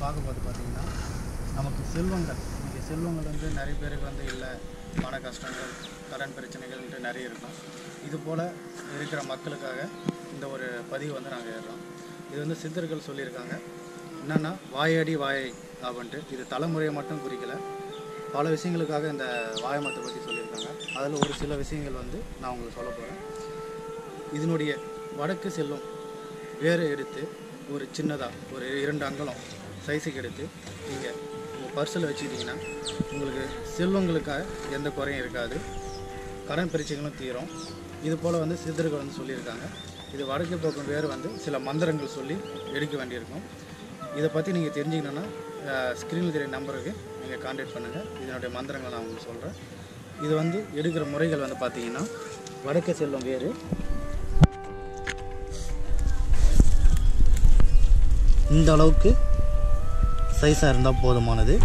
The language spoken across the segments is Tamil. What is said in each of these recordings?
பார்க்க போது பார்த்தீங்கன்னா நமக்கு செல்வங்கள் இன்றைக்கி செல்வங்கள் வந்து நிறைய பேருக்கு வந்து இல்லை பண கஷ்டங்கள் கடன் பிரச்சனைகள்ன்ட்டு நிறைய இருக்கும் இது போல் இருக்கிற மக்களுக்காக இந்த ஒரு பதிவு வந்து நாங்கள் ஏறுறோம் இது வந்து சித்தர்கள் சொல்லியிருக்காங்க என்னென்னா வாயடி வாயை அப்படின்ட்டு இது தலைமுறையை மட்டும் குறிக்கல பல விஷயங்களுக்காக இந்த வாயமத்தை பற்றி சொல்லியிருக்காங்க அதில் ஒரு சில விஷயங்கள் வந்து நான் உங்களுக்கு சொல்ல போகிறேன் இதனுடைய வடக்கு செல்லும் வேரை எடுத்து ஒரு சின்னதாக ஒரு இரண்டு அங்கலம் சைஸுக்கு எடுத்து நீங்கள் உங்கள் பர்ஸில் வச்சுக்கிட்டிங்கன்னா உங்களுக்கு செல்வங்களுக்காக எந்த குறையும் இருக்காது கடன் பிரச்சனைகளும் தீரும் இது போல் வந்து சித்தர்கள் வந்து சொல்லியிருக்காங்க இது வடக்கு போக்கும் வேறு வந்து சில மந்திரங்கள் சொல்லி எடுக்க வேண்டியிருக்கும் இதை பற்றி நீங்கள் தெரிஞ்சுக்கணுன்னா ஸ்க்ரீனில் தெரிய நம்பருக்கு நீங்கள் காண்டாக்ட் பண்ணுங்கள் இதனுடைய மந்திரங்களை நான் உங்களுக்கு சொல்கிறேன் இது வந்து எடுக்கிற முறைகள் வந்து பார்த்தீங்கன்னா வடக்கு செல்லும் வேறு இந்த அளவுக்கு சைஸாக இருந்தால் போதுமானது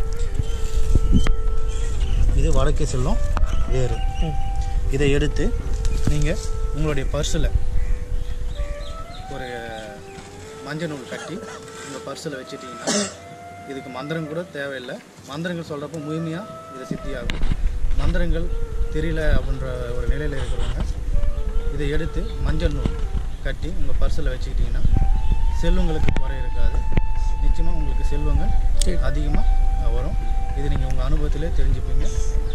இது வடக்கே செல்லும் வேறு இதை எடுத்து நீங்கள் உங்களுடைய பர்ஸில் ஒரு மஞ்சள் நூல் கட்டி உங்கள் பர்ஸில் வச்சுட்டிங்கன்னா இதுக்கு மந்திரம் கூட தேவையில்லை மந்திரங்கள் சொல்கிறப்ப முழுமையாக இதை சித்தியாகும் மந்திரங்கள் தெரியல அப்படின்ற ஒரு நிலையில் இருக்கிறவங்க இதை எடுத்து மஞ்சள் நூல் கட்டி உங்கள் பர்ஸில் வச்சுக்கிட்டிங்கன்னா செல்வங்களுக்கு குறை இருக்காது நிச்சயமாக உங்களுக்கு செல்வங்கள் அதிகமாக வரும் இது நீங்கள் உங்கள் அனுபவத்திலே தெரிஞ்சுப்பீங்க